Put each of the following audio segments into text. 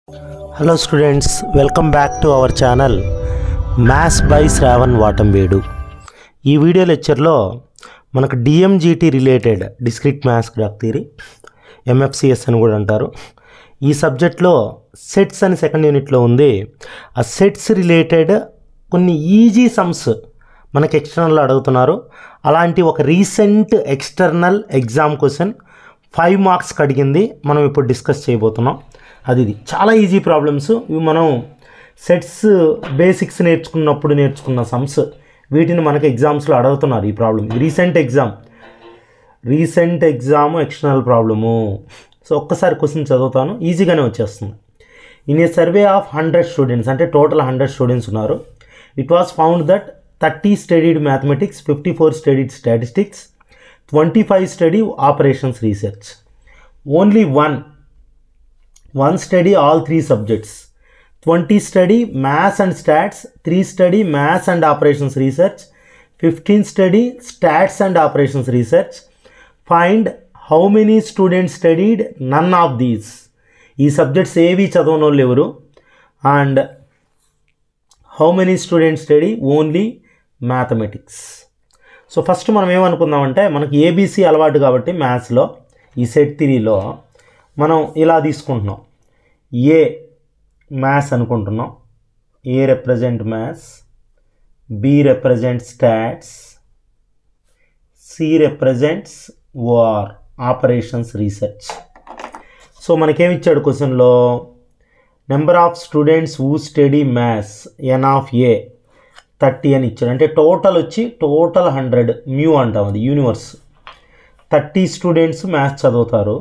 hello students welcome back to our channel maths by Shravan వాటంబేడు ఈ video లెక్చర్లో మనకు DMGT related discrete maths graph theory MFCS అని కూడా అంటారు ఈ సబ్జెక్ట్లో సెట్స్ అని సెకండ్ యూనిట్లో ఉంది ఆ సెట్స్ రిలేటెడ్ కొన్ని ఈజీ సమ్స్ మనకి ఎక్స్టర్నల్లో అడుగుతున్నారు అలాంటి ఒక recent external exam question five మార్క్స్కి అడిగింది మనం ఇప్పుడు డిస్కస్ చేయబోతున్నాం అది ఇది చాలా ఈజీ ప్రాబ్లమ్స్ ఇవి మనం సెట్స్ బేసిక్స్ నేర్చుకున్నప్పుడు నేర్చుకున్న సమ్స్ వీటిని మనకి ఎగ్జామ్స్లో అడుగుతున్నారు ఈ problem recent exam recent exam external problem so ఒక్కసారి క్వశ్చన్ చదువుతాను ఈజీగానే వచ్చేస్తుంది in a survey of hundred students అంటే టోటల్ హండ్రెడ్ స్టూడెంట్స్ ఉన్నారు it was found that thirty studied mathematics fifty four studied statistics twenty five study operations research only one one study all three subjects twenty study maths and stats three study maths and operations research fifteen study stats and operations research find how many students studied none of these ఈ subjects ఏవి చదవని వాళ్ళు ఎవరు and how many students study only mathematics so first మనం ఏమనుకుందామంటే మనకి ABC అలవాటు కాబట్టి మ్యాథ్స్లో ఈ సెట్ థిరీలో మనం ఇలా తీసుకుంటున్నాం ఏ మ్యాథ్స్ అనుకుంటున్నాం A represent maths B represent stats C represents OR operations research so మనకేమి ఇచ్చాడు క్వశ్చన్లో number of students who study maths N of A thirty అని ఇచ్చాడు అంటే టోటల్ వచ్చి టోటల్ హండ్రెడ్ మ్యూ అంటాం అది యూనివర్స్ థర్టీ స్టూడెంట్స్ మ్యాథ్స్ చదువుతారు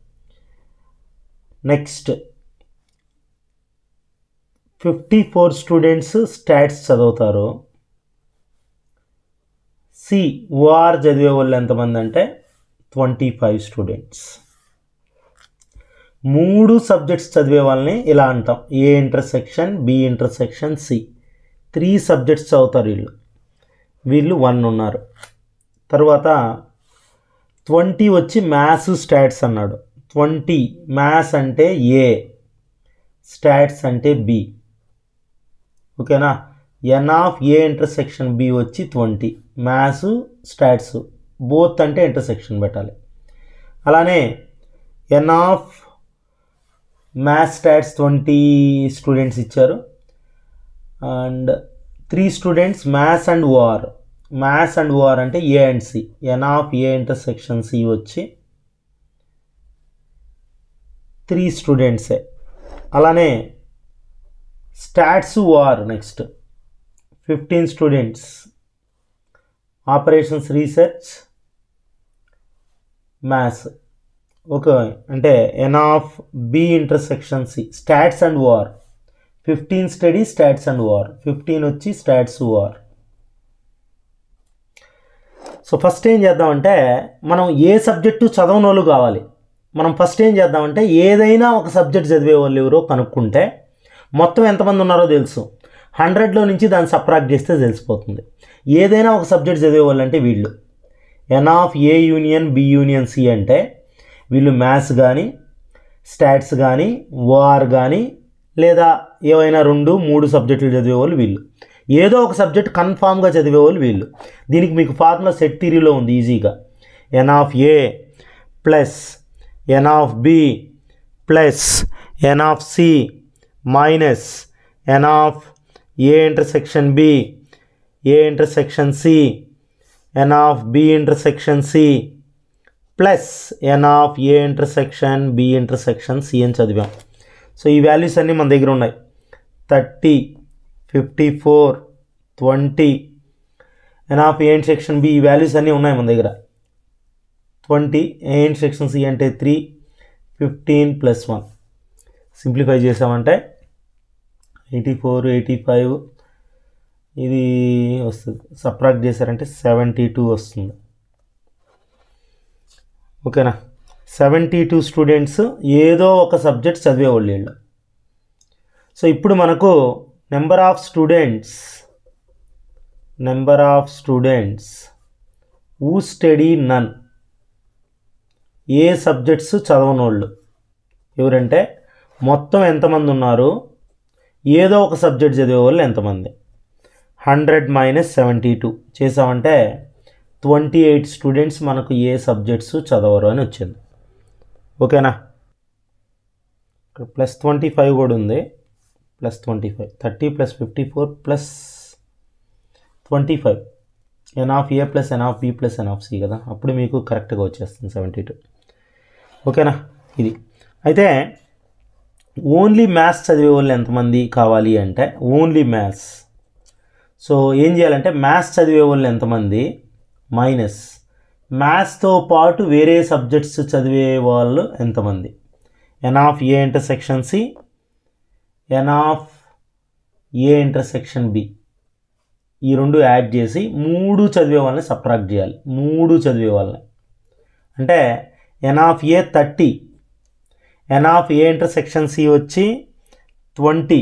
next fifty four students stats చదువుతారు సి ఓఆర్ చదివే వాళ్ళు ఎంతమంది అంటే ట్వంటీ ఫైవ్ స్టూడెంట్స్ మూడు సబ్జెక్ట్స్ చదివే వాళ్ళని ఇలా అంటాం A intersection B intersection C three subjects చదువుతారు వీళ్ళు వీళ్ళు వన్ ఉన్నారు తర్వాత ట్వంటీ వచ్చి మ్యాథ్స్ స్టాట్స్ అన్నాడు ట్వంటీ మ్యాథ్స్ అంటే ఏ స్టాట్స్ అంటే బి ఓకేనా N of A intersection B వచ్చి ట్వంటీ మ్యాథ్స్ స్టాట్స్ బోత్ అంటే ఇంటర్సెక్షన్ పెట్టాలి అలానే ఎన్ of maths stats twenty students ఇచ్చారు and three students maths and OR maths and OR అంటే A and C N of A intersection C వచ్చి త్రీ స్టూడెంట్సే అలానే stats OR next fifteen students operations research maths okay అంటే N of B intersection C stats and OR fifteen study stats and OR fifteen వచ్చి stats OR so first ఏం చేద్దామంటే మనం ఏ subject చదవని వాళ్ళు కావాలి మనం ఫస్ట్ ఏం చేద్దామంటే ఏదైనా ఒక సబ్జెక్ట్ చదివే వాళ్ళు ఎవరో కనుక్కుంటే మొత్తం ఎంతమంది ఉన్నారో తెలుసు హండ్రెడ్లో నుంచి దాన్ని సప్రాక్ట్ చేస్తే తెలిసిపోతుంది ఏదైనా ఒక సబ్జెక్ట్ చదివే వాళ్ళు అంటే వీళ్ళు N of A union B union C అంటే వీళ్ళు మ్యాథ్స్ కానీ స్టాట్స్ కానీ ఓఆర్ కానీ లేదా ఏవైనా రెండు మూడు సబ్జెక్టులు చదివేవాళ్ళు వీళ్ళు ఏదో ఒక సబ్జెక్ట్ కన్ఫామ్గా చదివేవాళ్ళు వీళ్ళు దీనికి మీకు ఫార్ములా సెట్ థిరీలో ఉంది ఈజీగా N of A plus N of B plus N of C minus N of A intersection B A intersection C N of B intersection C plus N of A intersection B intersection C అని చదివాం so ఈ values అన్నీ మన దగ్గర ఉన్నాయి thirty fifty four twenty N of A section B ఈ values అన్నీ ఉన్నాయి మన దగ్గర ట్వంటీ ఏ సెక్షన్ సి అంటే three fifteen plus one simplify చేసామంటే ఎయిటీ ఫోర్ ఎయిటీ ఫైవ్ ఇది వస్తుంది సప్రాక్ట్ చేశారంటే సెవెంటీ టూ వస్తుంది ఓకేనా సెవెంటీ టూ స్టూడెంట్స్ ఏదో ఒక సబ్జెక్ట్ చదివేవాళ్ళు వీళ్ళు సో ఇప్పుడు మనకు number of students number of students who study none ఏ సబ్జెక్ట్స్ చదవనోళ్ళు ఎవరంటే మొత్తం ఎంతమంది ఉన్నారు ఏదో ఒక సబ్జెక్ట్ చదివే వాళ్ళు ఎంతమంది హండ్రెడ్ మైనస్ సెవెంటీ టూ చేసామంటే ట్వంటీ ఎయిట్ స్టూడెంట్స్ మనకు ఏ సబ్జెక్ట్స్ చదవరు అని వచ్చింది ఓకేనా ఇక్కడ ప్లస్ ట్వంటీ ఫైవ్ కూడా ఉంది plus twenty five thirty plus fifty four plus twenty five N of A plus N of B plus N of C కదా అప్పుడు మీకు కరెక్ట్గా వచ్చేస్తుంది సెవెంటీ టూ ఓకేనా ఇది అయితే ఓన్లీ మ్యాథ్స్ చదివే వాళ్ళు ఎంతమంది కావాలి అంటే ఓన్లీ మ్యాథ్స్ సో ఏం చేయాలంటే మ్యాథ్స్ చదివే వాళ్ళు ఎంతమంది మైనస్ మ్యాథ్స్తో పాటు వేరే సబ్జెక్ట్స్ చదివే వాళ్ళు ఎంతమంది N of A intersection C N of A intersection B ఈ రెండు యాడ్ చేసి మూడు చదివే వాళ్ళని సబ్ట్రాక్ట్ చేయాలి మూడు చదివే వాళ్ళని అంటే N of A thirty N of A intersection C వచ్చి twenty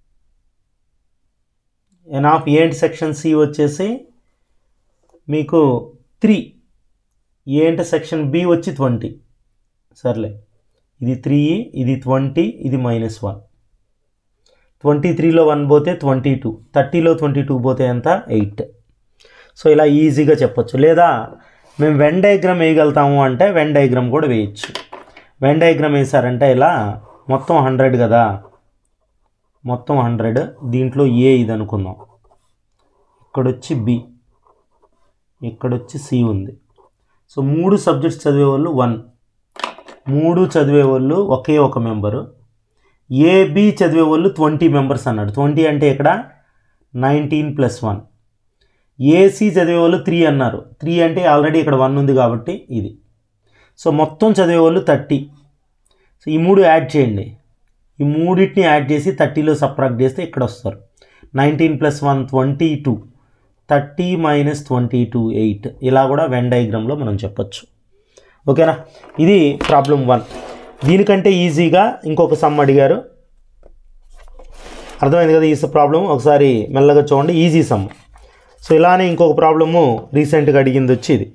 N of A intersection C వచ్చేసి మీకు త్రీ ఏ ఇంటర్సెక్షన్ బి వచ్చి ట్వంటీ సర్లే ఇది త్రీ ఇది ట్వంటీ ఇది మైనస్ వన్ ట్వంటీ త్రీలో వన్ పోతే ట్వంటీ టూ థర్టీలో ట్వంటీ టూ పోతే ఎంత ఎయిట్ సో ఇలా ఈజీగా చెప్పొచ్చు లేదా మేము వెన్ డయాగ్రామ్ వేయగలుగుతాము అంటే వెన్ డయాగ్రామ్ కూడా వేయచ్చు వెన్ డయాగ్రామ్ వేసారంటే ఇలా మొత్తం హండ్రెడ్ కదా మొత్తం హండ్రెడ్ దీంట్లో ఏ ఇది అనుకుందాం ఇక్కడొచ్చి బి ఇక్కడొచ్చి సి ఉంది సో మూడు సబ్జెక్ట్స్ చదివే వాళ్ళు వన్ మూడు చదివే వాళ్ళు ఒకే ఒక మెంబరు ఏబి చదివే వాళ్ళు ట్వంటీ మెంబర్స్ అన్నాడు ట్వంటీ అంటే ఇక్కడ నైన్టీన్ ప్లస్ వన్ ఏసీ చదివే వాళ్ళు త్రీ అన్నారు త్రీ అంటే ఆల్రెడీ ఇక్కడ వన్ ఉంది కాబట్టి ఇది సో మొత్తం చదివే వాళ్ళు థర్టీ సో ఈ మూడు యాడ్ చేయండి ఈ మూడింటిని యాడ్ చేసి థర్టీలో సబ్ట్రాక్ట్ చేస్తే ఇక్కడ వస్తారు nineteen plus one twenty two thirty minus twenty two eight ఇలా కూడా వెన్ డయాగ్రామ్లో మనం చెప్పొచ్చు ఓకేనా ఇది ప్రాబ్లం వన్ దీనికంటే ఈజీగా ఇంకొక సమ్ అడిగారు అర్థమైంది కదా ఈ ప్రాబ్లం ఒకసారి మెల్లగా చూడండి ఈజీ సమ్ సో ఇలానే ఇంకొక ప్రాబ్లము రీసెంట్గా అడిగింది వచ్చి ఇది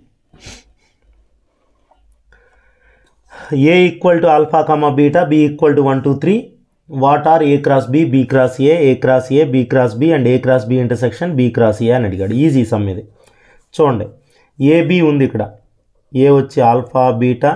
A equal to alpha comma beta B equal to one two three what are A cross B B cross A A cross A B cross B and A cross B intersection B cross A అని అడిగాడు easy some ఇది చూడండి AB ఉంది ఇక్కడ A వచ్చి alpha beta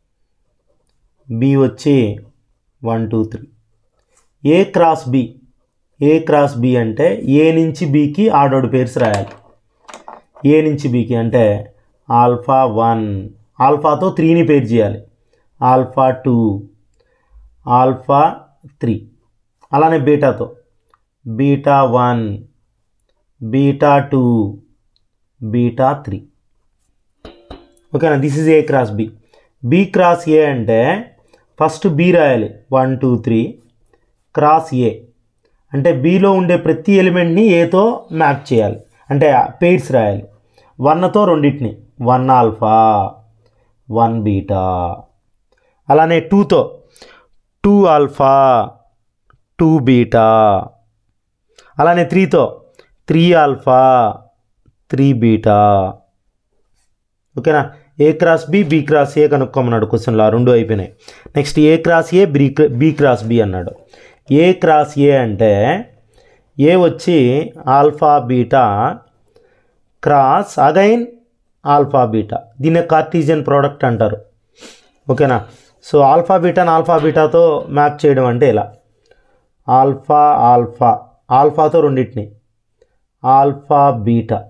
B వచ్చి one two three A cross B A cross B అంటే A నుంచి బికి ఆడోడు పేర్స్ రాయాలి ఏ నుంచి బికి అంటే ఆల్ఫా వన్ ఆల్ఫాతో త్రీని పేరు చేయాలి ఆల్ఫా టూ ఆల్ఫా త్రీ అలానే బీటాతో beta one beta two beta three ఓకేనా this is A cross B B cross A అంటే ఫస్ట్ బి రాయాలి one two three cross A అంటే బిలో ఉండే ప్రతి ఎలిమెంట్ని ఏతో మ్యాప్ చేయాలి అంటే పెయిర్స్ రాయాలి వన్తో రెండింటిని వన్ ఆల్ఫా వన్ బీటా అలానే టూతో టూ ఆల్ఫా టూ బీటా అలానే త్రీతో త్రీ ఆల్ఫా త్రీ బీటా ఓకేనా A cross B B cross A కనుక్కోమన్నాడు క్వశ్చన్లో ఆ రెండు అయిపోయినాయి next A cross A B B cross B అన్నాడు ఏ క్రాస్ ఏ అంటే ఏ వచ్చి alpha beta cross again alpha beta దీన్ని కార్టీజియన్ ప్రోడక్ట్ అంటారు ఓకేనా సో ఆల్ఫా బీటాని ఆల్ఫా బీటాతో మ్యాప్ చేయడం అంటే ఇలా ఆల్ఫా ఆల్ఫా ఆల్ఫాతో రెండింటిని ఆల్ఫా బీటా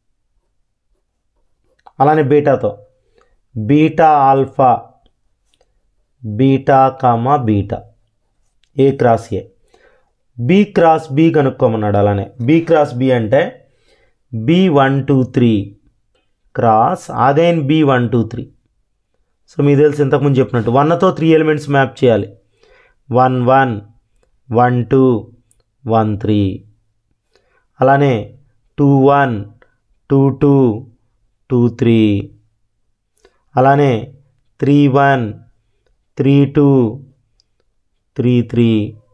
అలానే బీటాతో beta alpha beta comma beta A cross A B cross B కనుక్కోమన్నాడు అలానే బి క్రాస్ బి అంటే B one two three cross again B one two three so మీకు తెలిసి ఇంతకుముందు చెప్పినట్టు వన్తో త్రీ ఎలిమెంట్స్ మ్యాప్ చేయాలి one one one two one three అలానే two one two two two three అలానే three one three two three three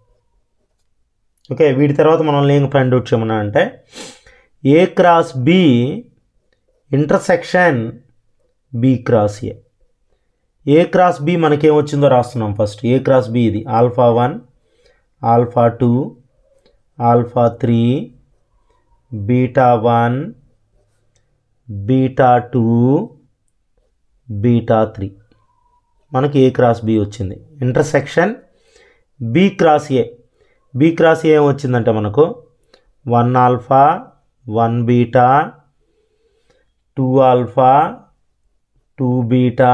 okay వీటి తర్వాత మనం ఏం ఫైండ్ అవుట్ చేయమన్నా అంటే A cross B intersection B cross A A cross B మనకేమొచ్చిందో రాస్తున్నాం ఫస్ట్ ఏ క్రాస్ బి ఇది alpha one alpha two alpha three beta one beta two beta three మనకి ఏ క్రాస్ బి వచ్చింది intersection B cross A B cross A వచ్చిందంటే మనకు one alpha one beta two alpha two beta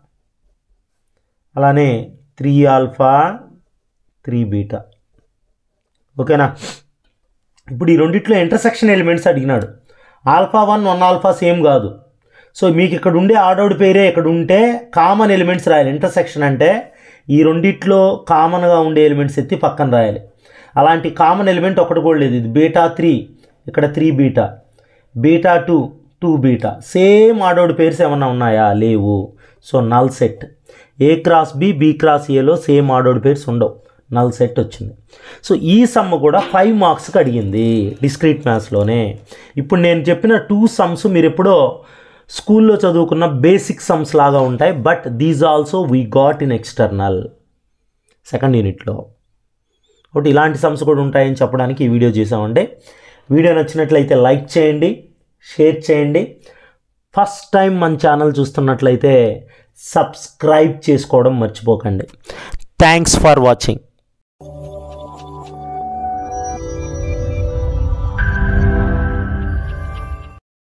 అలానే three alpha three beta ఓకేనా ఇప్పుడు ఈ రెండిట్లో intersection elements అడిగినాడు alpha one one alpha same కాదు సో మీకు ఇక్కడ ఉండే ఆడోడి పేరే ఇక్కడ ఉంటే కామన్ ఎలిమెంట్స్ రాయాలి ఇంటర్సెక్షన్ అంటే ఈ రెండిట్లో కామన్గా ఉండే ఎలిమెంట్స్ ఎత్తి పక్కన రాయాలి అలాంటి కామన్ ఎలిమెంట్ ఒకటి కూడా లేదు ఇది బీటా త్రీ ఇక్కడ three beta beta two two beta same ఆడోడి పేర్స్ ఏమన్నా ఉన్నాయా లేవు so null set A cross B B cross ఏలో సేమ్ ఆడోడి పేర్స్ ఉండవు నల్ సెట్ వచ్చింది సో ఈ సమ్ కూడా ఫైవ్ మార్క్స్కి అడిగింది డిస్క్రీట్ మ్యాథ్స్లోనే ఇప్పుడు నేను చెప్పిన టూ సమ్స్ మీరు ఎప్పుడో స్కూల్లో చదువుకున్న బేసిక్ సమ్స్ లాగా ఉంటాయి but these also we got in external second యూనిట్లో ఒకటి ఇలాంటి సమ్స్ కూడా ఉంటాయని చెప్పడానికి ఈ వీడియో చేసామండి వీడియో నచ్చినట్లయితే లైక్ చేయండి షేర్ చేయండి ఫస్ట్ టైం మన ఛానల్ చూస్తున్నట్లయితే సబ్స్క్రైబ్ చేసుకోవడం మర్చిపోకండి థ్యాంక్స్ ఫర్ వాచింగ్